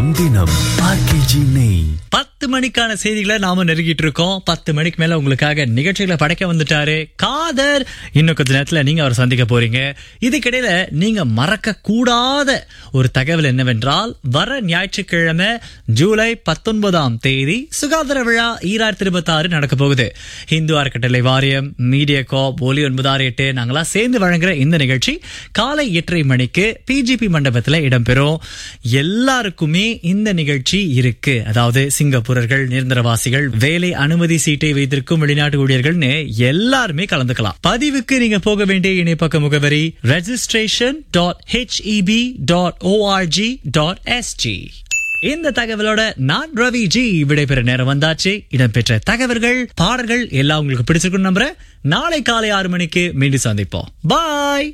தினம் தினம் ஆர்கேஜி நெய் பத்து மணிக்கான செய்திகளை நாம நெருங்கிட்டு இருக்கோம் பத்து மணிக்கு மேல உங்களுக்காக நிகழ்ச்சிகளை படைக்க வந்துட்டாரு காதர் இன்னும் கொஞ்ச நேரத்துல நீங்க அவரை சந்திக்க போறீங்க இதுக்கிடையில நீங்க மறக்க கூடாத ஒரு தகவல் என்னவென்றால் வர ஞாயிற்றுக்கிழமை ஜூலை பத்தொன்பதாம் தேதி சுகாதார விழா ஈராயிரத்தி இருபத்தி ஆறு நடக்க போகுது இந்து அறக்கட்டளை வாரியம் மீடியா காப் ஒலி ஒன்பது ஆறு எட்டு நாங்களாம் சேர்ந்து வழங்குற இந்த நிகழ்ச்சி காலை எட்டரை மணிக்கு பிஜிபி மண்டபத்துல இடம்பெறும் எல்லாருக்குமே இந்த நிகழ்ச்சி இருக்கு அதாவது சிங்கப்பூரர்கள் நிரந்தரவாசிகள் வேலை அனுமதி சீட்டை வைத்திருக்கும் வெளிநாட்டு ஊழியர்கள்னு எல்லாருமே கலந்துக்கலாம் பதிவுக்கு நீங்க போக வேண்டிய இணைப்பக்க முகவரி registration dot HEB dot ORG dot SG இந்த தகவலோட நான் ரவி ஜி விடைபெற நேரம் வந்தாச்சு இடம்பெற்ற தகவல்கள் பாடல்கள் எல்லாம் உங்களுக்கு பிடிச்சிருக்கும் நம்புறேன் நாளை காலை ஆறு மணிக்கு மீண்டும் சந்திப்போம் பாய்